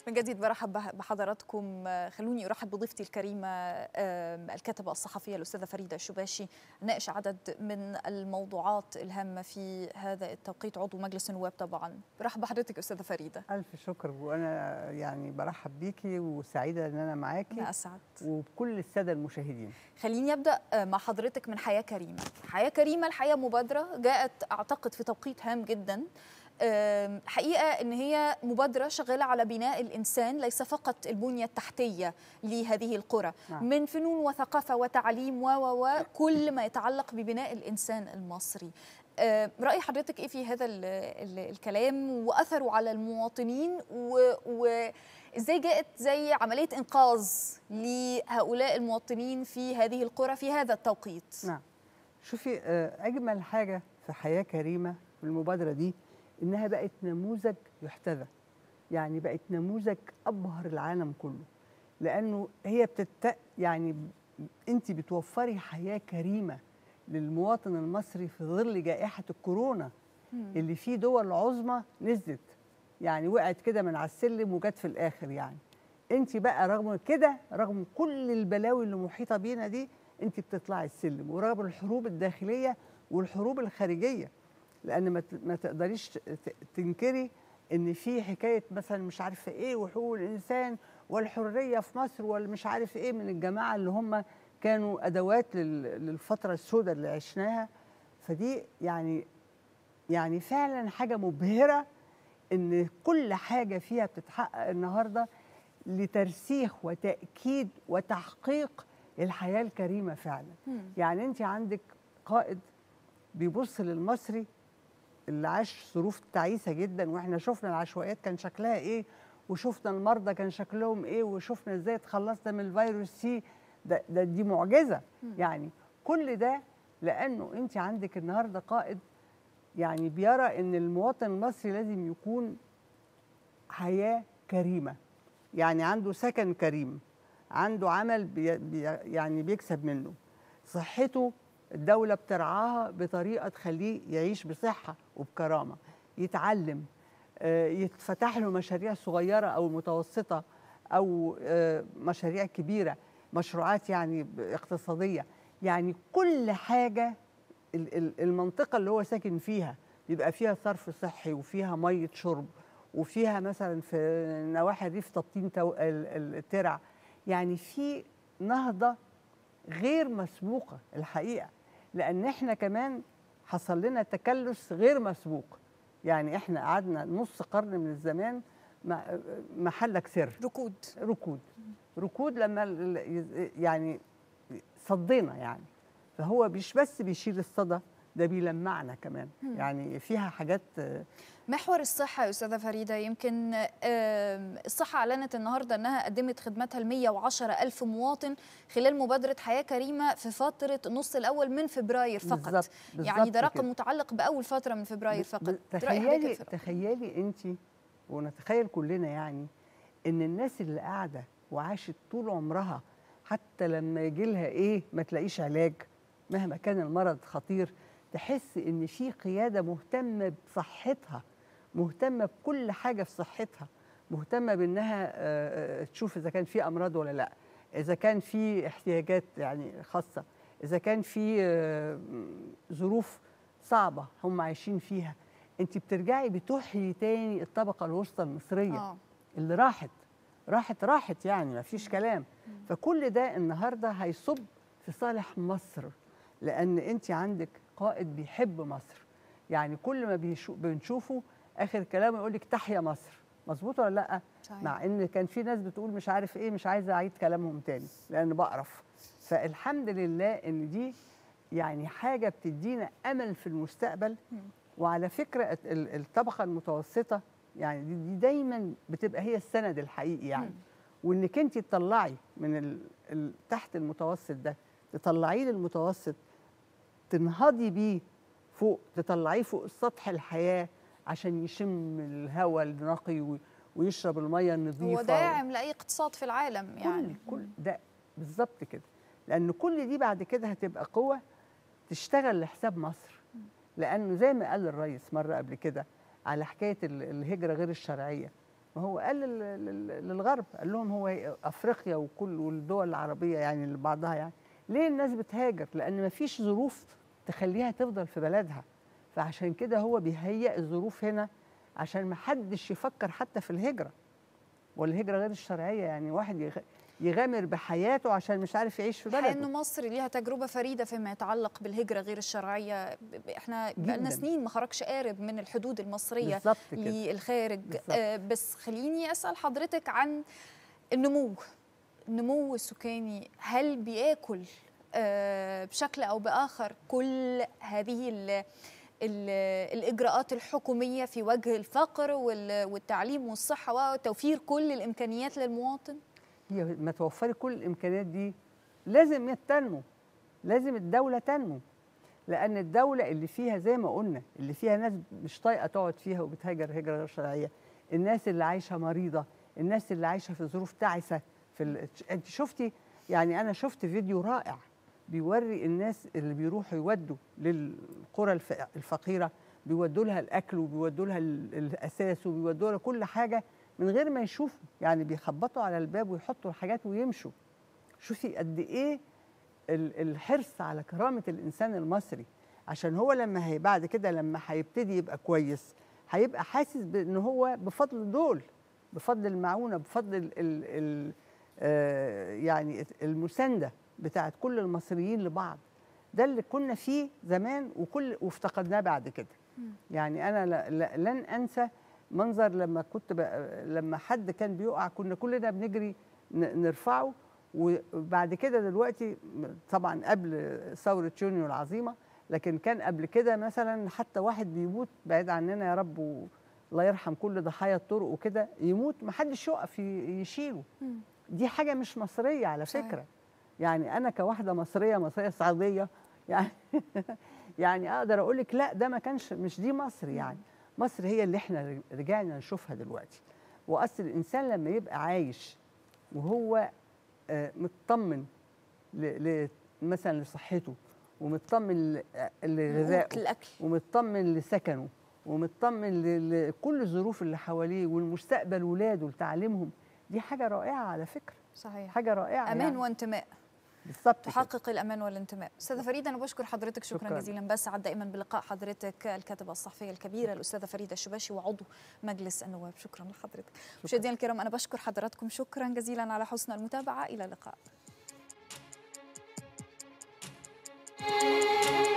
من جديد برحب بحضراتكم خلوني ارحب بضيفتي الكريمه الكاتبه الصحفيه الاستاذه فريده الشباشي ناقش عدد من الموضوعات الهامه في هذا التوقيت عضو مجلس النواب طبعا برحب بحضرتك استاذه فريده الف شكر وانا يعني برحب بيكي وسعيده ان انا معاكي انا اسعد وبكل الساده المشاهدين خليني ابدا مع حضرتك من حياه كريمه حياه كريمه الحقيقه مبادره جاءت اعتقد في توقيت هام جدا حقيقه ان هي مبادره شغاله على بناء الانسان ليس فقط البنيه التحتيه لهذه القرى نعم. من فنون وثقافه وتعليم و و كل ما يتعلق ببناء الانسان المصري راي حضرتك ايه في هذا ال ال الكلام واثره على المواطنين وازاي جاءت زي عمليه انقاذ لهؤلاء المواطنين في هذه القرى في هذا التوقيت نعم شوفي اجمل حاجه في حياه كريمه في المبادره دي انها بقت نموذج يحتذى يعني بقت نموذج ابهر العالم كله لانه هي بتت يعني انت بتوفري حياه كريمه للمواطن المصري في ظل جائحه الكورونا مم. اللي في دول عظمى نزلت يعني وقعت كده من على السلم وجت في الاخر يعني انت بقى رغم كده رغم كل البلاوي اللي محيطه بينا دي انت بتطلعي السلم ورغم الحروب الداخليه والحروب الخارجيه لان ما تقدريش تنكري ان في حكايه مثلا مش عارفه ايه وحقوق الانسان والحريه في مصر والمش عارف ايه من الجماعه اللي هم كانوا ادوات للفتره السوداء اللي عشناها فدي يعني يعني فعلا حاجه مبهره ان كل حاجه فيها بتتحقق النهارده لترسيخ وتاكيد وتحقيق الحياه الكريمه فعلا يعني انت عندك قائد بيبص للمصري اللي عاش ظروف تعيسه جدا واحنا شفنا العشوائيات كان شكلها ايه وشفنا المرضى كان شكلهم ايه وشفنا ازاي اتخلصنا من الفيروس سي ده, ده دي معجزه يعني كل ده لانه انت عندك النهارده قائد يعني بيرى ان المواطن المصري لازم يكون حياه كريمه يعني عنده سكن كريم عنده عمل بي بي يعني بيكسب منه صحته الدولة بترعاها بطريقة تخليه يعيش بصحة وبكرامة يتعلم يتفتح له مشاريع صغيرة أو متوسطة أو مشاريع كبيرة مشروعات يعني اقتصادية يعني كل حاجة المنطقة اللي هو ساكن فيها بيبقى فيها صرف صحي وفيها مية شرب وفيها مثلا في نواحي الريف تبطين الترع يعني في نهضة غير مسبوقة الحقيقة لان احنا كمان حصل لنا تكلس غير مسبوق يعني احنا قعدنا نص قرن من الزمان محلك سر ركود ركود ركود لما يعني صدينا يعني فهو مش بس بيشيل الصدى ده بيلمعنا كمان م. يعني فيها حاجات محور الصحة يا أستاذة فريدة يمكن الصحة أعلنت النهاردة أنها قدمت خدماتها ل 110 ألف مواطن خلال مبادرة حياة كريمة في فترة النص الأول من فبراير فقط بالزبط. بالزبط يعني ده رقم كده. متعلق بأول فترة من فبراير فقط تخيلي تخيلي أنت ونتخيل كلنا يعني إن الناس اللي قاعدة وعاشت طول عمرها حتى لما يجي لها إيه ما تلاقيش علاج مهما كان المرض خطير تحس ان في قياده مهتمه بصحتها مهتمه بكل حاجه في صحتها مهتمه بانها تشوف اذا كان في امراض ولا لا اذا كان في احتياجات يعني خاصه اذا كان في ظروف صعبه هم عايشين فيها انت بترجعي بتحيي تاني الطبقه الوسطى المصريه آه. اللي راحت راحت راحت يعني ما فيش كلام فكل ده النهارده هيصب في صالح مصر لان انت عندك قائد بيحب مصر يعني كل ما بيشو بنشوفه اخر كلامه يقول لك تحيا مصر مظبوط ولا لا صحيح. مع ان كان في ناس بتقول مش عارف ايه مش عايزه اعيد كلامهم تاني لان بقرف فالحمد لله ان دي يعني حاجه بتدينا امل في المستقبل وعلى فكره الطبقه المتوسطه يعني دي دايما بتبقى هي السند الحقيقي يعني وانك انت تطلعي من تحت المتوسط ده تطلعيه للمتوسط تنهضي بيه فوق تطلعيه فوق سطح الحياه عشان يشم الهواء النقي ويشرب الميه النظيفه هو داعم لاي اقتصاد في العالم يعني كل, كل ده بالظبط كده لان كل دي بعد كده هتبقى قوه تشتغل لحساب مصر لانه زي ما قال الرئيس مره قبل كده على حكايه الهجره غير الشرعيه ما هو قال لل- لل- للغرب قال لهم هو افريقيا وكل والدول العربيه يعني اللي بعضها يعني ليه الناس بتهاجر لان ما فيش ظروف تخليها تفضل في بلدها فعشان كده هو بيهيئ الظروف هنا عشان ما حدش يفكر حتى في الهجره والهجره غير الشرعيه يعني واحد يغ- يغامر بحياته عشان مش عارف يعيش في الحقيقة بلده انه مصر ليها تجربه فريده فيما يتعلق بالهجره غير الشرعيه ب- ب- احنا بقالنا جداً. سنين ما خرجش قارب من الحدود المصريه بالظبط كده للخارج بالظبط. آه بس خليني اسال حضرتك عن النمو النمو السكاني هل بياكل آه بشكل او باخر كل هذه ال ال الاجراءات الحكوميه في وجه الفقر وال- والتعليم والصحه وتوفير كل الامكانيات للمواطن هي ما توفري كل الامكانيات دي لازم تنمو لازم الدوله تنمو لان الدوله اللي فيها زي ما قلنا اللي فيها ناس مش طايقه تقعد فيها وبتهاجر هجره غير شرعيه الناس اللي عايشه مريضه الناس اللي عايشه في ظروف تعسه في ال... انت شفتي يعني انا شفت فيديو رائع بيوري الناس اللي بيروحوا يودوا للقرى الف... الفقيره بيودوا لها الاكل وبيودوا لها ال- الاساس وبيودوا لها كل حاجه من غير ما يشوفوا يعني بيخبطوا على الباب ويحطوا الحاجات ويمشوا شوفي قد ايه ال- الحرص على كرامه الانسان المصري عشان هو لما هي بعد كده لما هيبتدي يبقى كويس هيبقى حاسس بان هو بفضل دول بفضل المعونه بفضل ال ال ال آه يعني المسانده بتاعت كل المصريين لبعض ده اللي كنا فيه زمان وكل وافتقدناه بعد كده يعني انا لا لا لن انسى منظر لما كنت بقى لما حد كان بيقع كنا كلنا بنجري ن- نرفعه وبعد كده دلوقتي طبعا قبل ثوره يونيو العظيمه لكن كان قبل كده مثلا حتى واحد بيموت بعيد عننا يا رب و- الله يرحم كل ضحايا الطرق وكده يموت محدش يقف ي- يشيله دي حاجه مش مصريه على صحيح. فكره يعني انا كواحده مصريه مصريه صعيديه يعني يعني اقدر اقول لك لا ده ما كانش مش دي مصر يعني مصر هي اللي احنا رجعنا نشوفها دلوقتي واصل الانسان لما يبقى عايش وهو آه، مطمن ل- ل- مثلا لصحته ومطمن ل- لغذائه الاكل ومطمن لسكنه ومطمن ل- لكل الظروف اللي حواليه والمستقبل ولاده لتعليمهم دي حاجه رائعه على فكره صحيح حاجه رائعه امان يعني. وانتماء بالظبط كده. تحقق الامان والانتماء استاذه فريده انا بشكر حضرتك شكرا, شكراً. جزيلا بسعد دائما بلقاء حضرتك الكاتبه الصحفيه الكبيره الاستاذه فريده الشباشي وعضو مجلس النواب شكرا لحضرتك مشاهدينا الكرام انا بشكر حضراتكم شكرا جزيلا على حسن المتابعه الى اللقاء